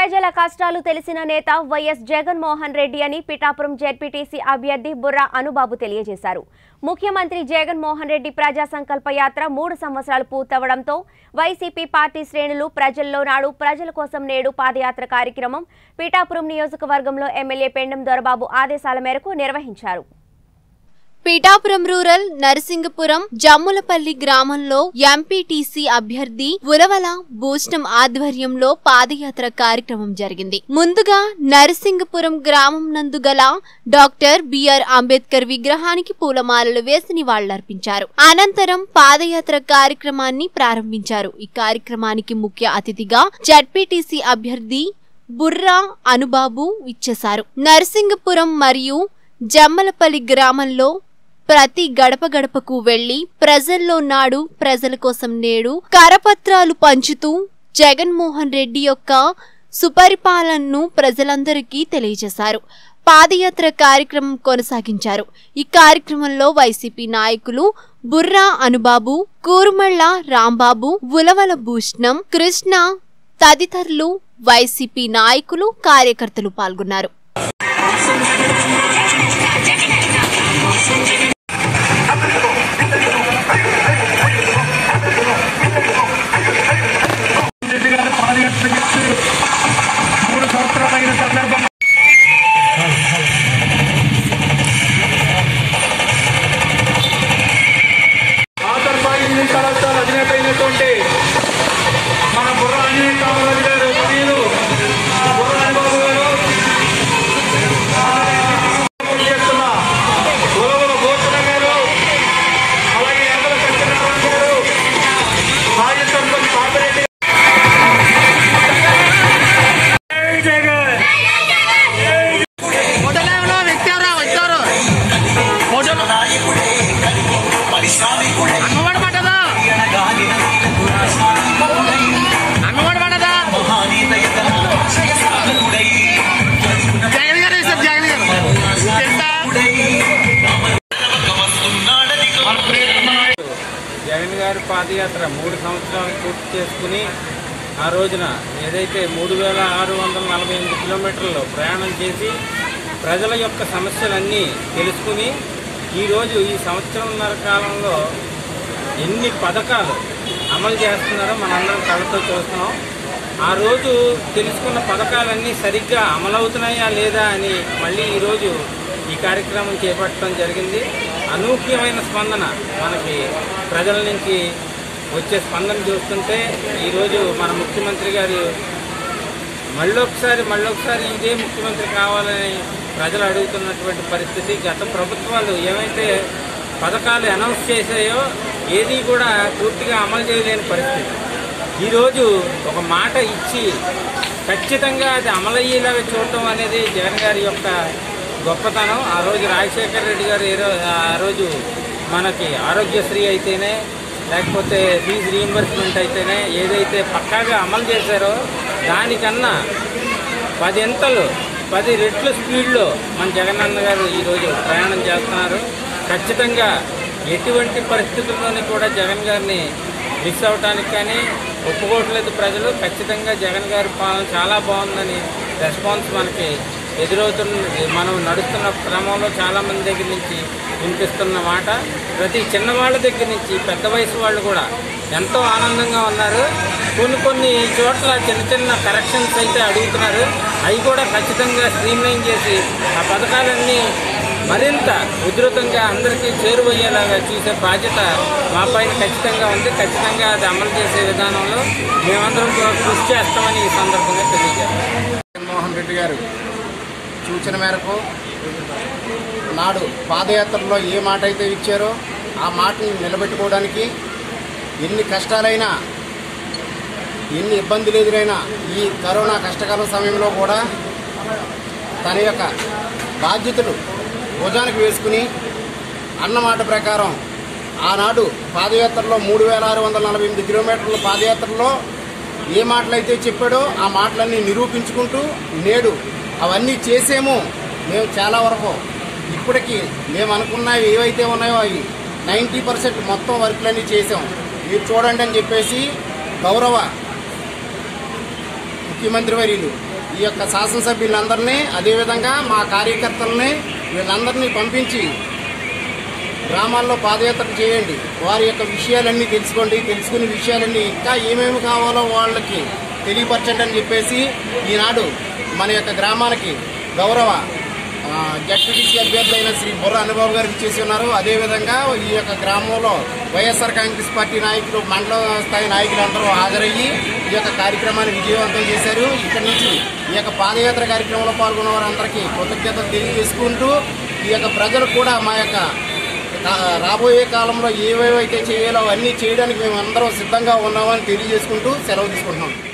ప్రజల కష్టాలు తెలిసిన నేత వైఎస్ జగన్మోహన్ రెడ్డి అని పిఠాపురం జెడ్పీటీసీ అభ్యర్థి బుర్రా అనుబాబు తెలియజేశారు ముఖ్యమంత్రి జగన్మోహన్ రెడ్డి ప్రజా సంకల్ప యాత్ర మూడు సంవత్సరాలు పూర్తవడంతో వైసీపీ పార్టీ శ్రేణులు ప్రజల్లో నాడు ప్రజల కోసం నేడు పాదయాత్ర కార్యక్రమం పిఠాపురం నియోజకవర్గంలో ఎమ్మెల్యే పెండం దొరబాబు ఆదేశాల మేరకు నిర్వహించారు పిఠాపురం రూరల్ నరసింగపురం జమ్ములపల్లి గ్రామంలో ఎంపీటీసీ అభ్యర్థి ఉలవల భూషణం ఆధ్వర్యంలో పాదయాత్ర కార్యక్రమం జరిగింది ముందుగా నరసింగపురం గ్రామం నందు గల డాక్టర్ బిఆర్ అంబేద్కర్ విగ్రహానికి పూలమాలలు వేసి నివాళులర్పించారు అనంతరం పాదయాత్ర కార్యక్రమాన్ని ప్రారంభించారు ఈ కార్యక్రమానికి ముఖ్య అతిథిగా జడ్పీటీసీ అభ్యర్థి బుర్రా అనుబాబు ఇచ్చేశారు నరసింగపురం మరియు జమ్మలపల్లి గ్రామంలో ప్రతి గడప గడపకు వెళ్లి ప్రజల్లో నాడు ప్రజల కోసం నేడు కరపత్రాలు పంచుతూ జగన్మోహన్ రెడ్డి యొక్క సుపరిపాలనను ప్రజలందరికీ తెలియజేశారు పాదయాత్ర కార్యక్రమం కొనసాగించారు ఈ కార్యక్రమంలో వైసీపీ నాయకులు బుర్రా అనుబాబు కూరుమళ్ళ రాంబాబు ఉలవల భూషణం కృష్ణ తదితరులు వైసీపీ నాయకులు కార్యకర్తలు పాల్గొన్నారు రెడ్డి గారు పాదయాత్ర చేసి మూడు సంవత్సరాలైన సందర్భం ఆదర్బాయి ఇంజనీరింగ్ కళాశాల అధినేత అయినటువంటి మన బుర్ర ఆంజనేయ కామరాజు గారు స్త్రీలు బుర్ర అనుబాబు గారు పోటీ చేస్తున్న గొలవల భూషణ గారు అలాగే ఎండల సత్యనారాయణ గారు మాజీ సర్పంచ్ పాపిరెడ్డి జై జగన్ ఫోటోలో వ్యక్తి వచ్చారు ఫోటోలో అంగవాడు పడ్డదా అంగవాడు పడ్డదా జగన్ గారు వేశారు జగన్ గారు తెలుసా జగన్ గారి పాదయాత్ర మూడు సంవత్సరాలు పూర్తి చేసుకుని ఆ రోజున ఏదైతే మూడు వేల ఆరు వందల నలభై ఎనిమిది కిలోమీటర్లు ప్రయాణం చేసి ప్రజల యొక్క సమస్యలన్నీ తెలుసుకుని ఈరోజు ఈ సంవత్సరంన్నర కాలంలో ఎన్ని పథకాలు అమలు చేస్తున్నారో మనందరం కళ్ళతో చూస్తున్నాం ఆ రోజు తెలుసుకున్న పథకాలన్నీ సరిగ్గా అమలవుతున్నాయా లేదా అని మళ్ళీ ఈరోజు ఈ కార్యక్రమం చేపట్టడం జరిగింది అనూహ్యమైన స్పందన మనకి ప్రజల నుంచి వచ్చే స్పందన చూస్తుంటే ఈరోజు మన ముఖ్యమంత్రి గారు మళ్ళొకసారి మళ్ళొకసారి ఇదే ముఖ్యమంత్రి కావాలని ప్రజలు అడుగుతున్నటువంటి పరిస్థితి గత ప్రభుత్వాలు ఏవైతే పథకాలు అనౌన్స్ చేశాయో ఏది కూడా పూర్తిగా అమలు చేయలేని పరిస్థితి ఈరోజు ఒక మాట ఇచ్చి ఖచ్చితంగా అది అమలయ్యేలాగా చూడటం అనేది జగన్ గారి యొక్క గొప్పతనం ఆ రోజు రాజశేఖర రెడ్డి గారు ఏ రో- ఆ రోజు మనకి ఆరోగ్యశ్రీ అయితేనే లేకపోతే ఫీజు రీయింబర్స్మెంట్ అయితేనే ఏదైతే పక్కాగా అమలు చేశారో దానికన్నా పదింతలు పది రెట్ల స్పీడ్లో మన జగనన్న గారు ఈరోజు ప్రయాణం చేస్తున్నారు ఖచ్చితంగా ఎటువంటి పరిస్థితుల్లోని కూడా జగన్ గారిని మిస్ అవటానికి కానీ ఒప్పుకోవట్లేదు ప్రజలు ఖచ్చితంగా జగన్ గారి పాలన చాలా బాగుందని రెస్పాన్స్ మనకి ఎదురవుతున్న మనం నడుస్తున్న క్రమంలో చాలామంది దగ్గర నుంచి వినిపిస్తున్న మాట ప్రతి చిన్నవాళ్ళ దగ్గర నుంచి పెద్ద వయసు వాళ్ళు కూడా ఎంతో ఆనందంగా ఉన్నారు కొన్ని కొన్ని చోట్ల చిన్న చిన్న కరెక్షన్స్ అయితే అడుగుతున్నారు అవి కూడా ఖచ్చితంగా స్ట్రీమ్లైన్ చేసి ఆ పథకాలన్నీ మరింత ఉధృతంగా అందరికీ చేరువయ్యేలాగా చూసే బాధ్యత మా పైన ఖచ్చితంగా ఉంది ఖచ్చితంగా అది అమలు చేసే విధానంలో మేమందరం కూడా కృషి చేస్తామని ఈ సందర్భంగా తెలియజేస్తాం జగన్మోహన్ రెడ్డి గారు సూచన మేరకు నాడు పాదయాత్రలో ఏ మాట అయితే ఇచ్చారో ఆ మాటని నిలబెట్టుకోవడానికి ఎన్ని కష్టాలైనా ఎన్ని ఇబ్బందులు ఎదురైనా ఈ కరోనా కష్టకాలం సమయంలో కూడా తన యొక్క బాధ్యతలు భుజానికి వేసుకుని అన్నమాట ప్రకారం ఆనాడు పాదయాత్రలో మూడు వేల ఆరు వందల నలభై ఎనిమిది కిలోమీటర్ల పాదయాత్రలో ఏ మాటలైతే చెప్పాడో ఆ మాటలన్నీ నిరూపించుకుంటూ నేడు అవన్నీ చేసేమో మేము చాలా వరకు ఇప్పటికీ మేము అనుకున్నవి ఏవైతే ఉన్నాయో అవి నైంటీ పర్సెంట్ మొత్తం వర్క్లన్నీ చేసాం మీరు చూడండి అని చెప్పేసి గౌరవ ముఖ్యమంత్రి వర్యులు ఈ యొక్క శాసనసభ్యులందరినీ అదేవిధంగా మా కార్యకర్తలని వీళ్ళందరినీ పంపించి గ్రామాల్లో పాదయాత్ర చేయండి వారి యొక్క విషయాలన్నీ తెలుసుకోండి తెలుసుకునే విషయాలన్నీ ఇంకా ఏమేమి కావాలో వాళ్ళకి తెలియపరచండి అని చెప్పేసి ఈనాడు మన యొక్క గ్రామానికి గౌరవ జడ్పీటీసీ అభ్యర్థి అయిన శ్రీ బుర్ర అనుబాబు గారు ఇచ్చేసి ఉన్నారు అదేవిధంగా ఈ యొక్క గ్రామంలో వైఎస్ఆర్ కాంగ్రెస్ పార్టీ నాయకులు మండల స్థాయి నాయకులు అందరూ హాజరయ్యి ఈ యొక్క కార్యక్రమాన్ని విజయవంతం చేశారు ఇక్కడి నుంచి ఈ యొక్క పాదయాత్ర కార్యక్రమంలో పాల్గొన్న వారందరికీ కృతజ్ఞతలు తెలియజేసుకుంటూ ఈ యొక్క ప్రజలు కూడా మా యొక్క కా- రాబోయే కాలంలో ఏవేవైతే చేయాలో అవన్నీ చేయడానికి మేము అందరం సిద్ధంగా ఉన్నామని తెలియజేసుకుంటూ సెలవు తీసుకుంటున్నాం